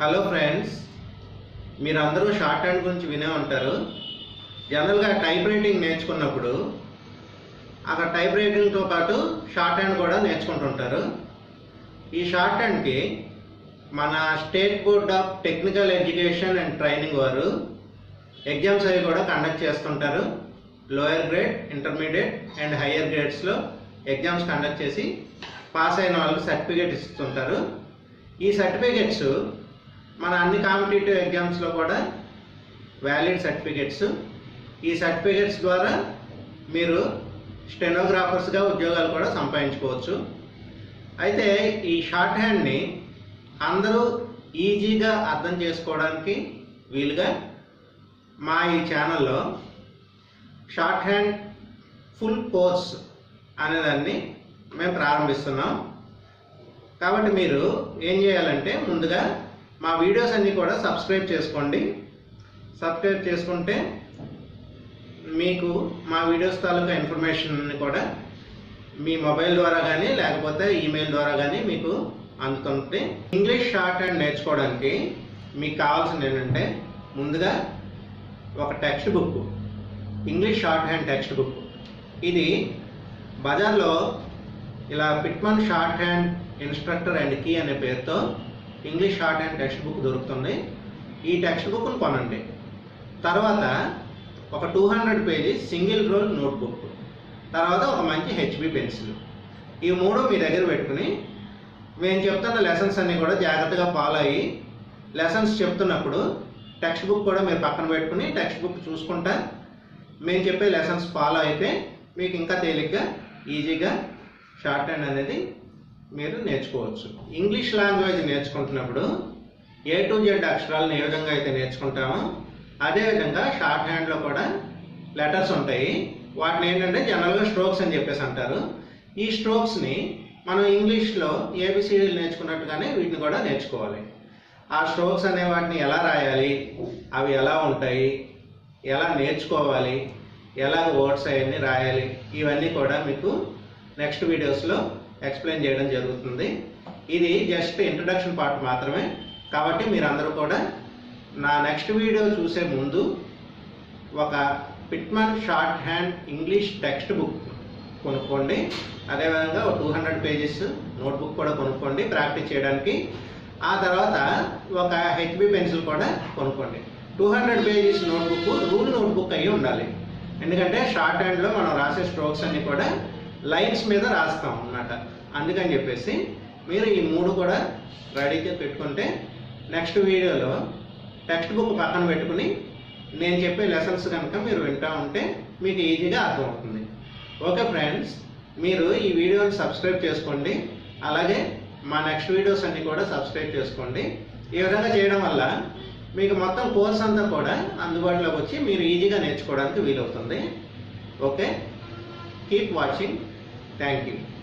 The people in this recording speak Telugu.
హలో ఫ్రెండ్స్ మీరందరూ షార్ట్ హ్యాండ్ గురించి వినే ఉంటారు జనరల్గా టైప్ రైటింగ్ నేర్చుకున్నప్పుడు అక్కడ టైప్ రైటింగ్తో పాటు షార్ట్ హ్యాండ్ కూడా నేర్చుకుంటుంటారు ఈ షార్ట్ హ్యాండ్కి మన state board of technical education and training వారు ఎగ్జామ్స్ అవి కూడా కండక్ట్ చేస్తుంటారు lower grade intermediate and higher గ్రేడ్స్లో ఎగ్జామ్స్ కండక్ట్ చేసి పాస్ అయిన వాళ్ళకి సర్టిఫికేట్ ఇస్తుంటారు ఈ సర్టిఫికేట్స్ మన అన్ని కాంపిటేటివ్ ఎగ్జామ్స్లో కూడా వ్యాలిడ్ సర్టిఫికేట్స్ ఈ సర్టిఫికేట్స్ ద్వారా మీరు స్టెనోగ్రాఫర్స్గా ఉద్యోగాలు కూడా సంపాదించుకోవచ్చు అయితే ఈ షార్ట్ హ్యాండ్ని అందరూ ఈజీగా అర్థం చేసుకోవడానికి వీలుగా మా ఈ ఛానల్లో షార్ట్ హ్యాండ్ ఫుల్ కోర్స్ అనేదాన్ని మేము ప్రారంభిస్తున్నాం కాబట్టి మీరు ఏం చేయాలంటే ముందుగా మా వీడియోస్ అన్నీ కూడా సబ్స్క్రైబ్ చేసుకోండి సబ్స్క్రైబ్ చేసుకుంటే మీకు మా వీడియోస్ తాలూకా ఇన్ఫర్మేషన్ కూడా మీ మొబైల్ ద్వారా కానీ లేకపోతే ఈమెయిల్ ద్వారా కానీ మీకు అందుతుంది ఇంగ్లీష్ షార్ట్ హ్యాండ్ నేర్చుకోవడానికి మీకు కావాల్సింది ఏంటంటే ముందుగా ఒక textbook English shorthand textbook ఇది బజార్లో ఇలా Pitman shorthand instructor and key అనే పేరుతో English shorthand textbook దొరుకుతుంది ఈ టెక్స్ట్ బుక్ను కొనండి తర్వాత ఒక టూ హండ్రెడ్ పేజీ సింగిల్ రోల్ నోట్బుక్ తర్వాత ఒక మంచి హెచ్బి పెన్సిల్ ఈ మూడు మీ దగ్గర పెట్టుకుని మేము చెప్తున్న లెసన్స్ అన్నీ కూడా జాగ్రత్తగా ఫాలో అయ్యి లెసన్స్ చెప్తున్నప్పుడు టెక్స్ట్ బుక్ కూడా మీరు పక్కన పెట్టుకుని టెక్స్ట్ బుక్ చూసుకుంటా మేము చెప్పే లెసన్స్ ఫాలో అయితే మీకు ఇంకా తేలిగ్గా ఈజీగా షార్ట్ హ్యాండ్ అనేది మీరు నేర్చుకోవచ్చు ఇంగ్లీష్ లాంగ్వేజ్ నేర్చుకుంటున్నప్పుడు ఏ టు జెడ్ అక్షరాలను ఏ విధంగా అయితే నేర్చుకుంటామో అదేవిధంగా షార్ట్ హ్యాండ్లో కూడా లెటర్స్ ఉంటాయి వాటిని ఏంటంటే జనరల్గా స్ట్రోక్స్ అని చెప్పేసి అంటారు ఈ స్ట్రోక్స్ని మనం ఇంగ్లీష్లో ఏబిసిడీలు నేర్చుకున్నట్టుగానే వీటిని కూడా నేర్చుకోవాలి ఆ స్ట్రోక్స్ అనే వాటిని ఎలా రాయాలి అవి ఎలా ఉంటాయి ఎలా నేర్చుకోవాలి ఎలా వర్డ్స్ అవన్నీ రాయాలి ఇవన్నీ కూడా మీకు నెక్స్ట్ వీడియోస్లో ఎక్స్ప్లెయిన్ చేయడం జరుగుతుంది ఇది జస్ట్ ఇంట్రడక్షన్ పార్ట్ మాత్రమే కాబట్టి మీరందరూ కూడా నా నెక్స్ట్ వీడియో చూసే ముందు ఒక Pitman shorthand English textbook కొనుక్కోండి అదేవిధంగా ఒక టూ హండ్రెడ్ పేజెస్ నోట్బుక్ కూడా కొనుక్కోండి ప్రాక్టీస్ చేయడానికి ఆ తర్వాత ఒక హెచ్బి పెన్సిల్ కూడా కొనుక్కోండి two hundred pages notebook rule notebook అయ్యి ఉండాలి ఎందుకంటే షార్ట్ హ్యాండ్లో మనం రాసే స్ట్రోక్స్ అన్ని కూడా లైన్స్ మీద రాస్తాం అన్నమాట అందుకని చెప్పేసి మీరు ఈ మూడు కూడా రెడీగా పెట్టుకుంటే నెక్స్ట్ వీడియోలో టెక్స్ట్ బుక్ పక్కన పెట్టుకుని నేను చెప్పే లెసన్స్ కనుక మీరు వింటూ ఉంటే మీకు ఈజీగా అర్థమవుతుంది ఓకే ఫ్రెండ్స్ మీరు ఈ వీడియోని సబ్స్క్రైబ్ చేసుకోండి అలాగే మా నెక్స్ట్ వీడియోస్ అన్ని కూడా సబ్స్క్రైబ్ చేసుకోండి ఈ విధంగా చేయడం వల్ల మీకు మొత్తం కోర్స్ అంతా కూడా అందుబాటులోకి వచ్చి మీరు ఈజీగా నేర్చుకోవడానికి వీలవుతుంది okay keep watching thank you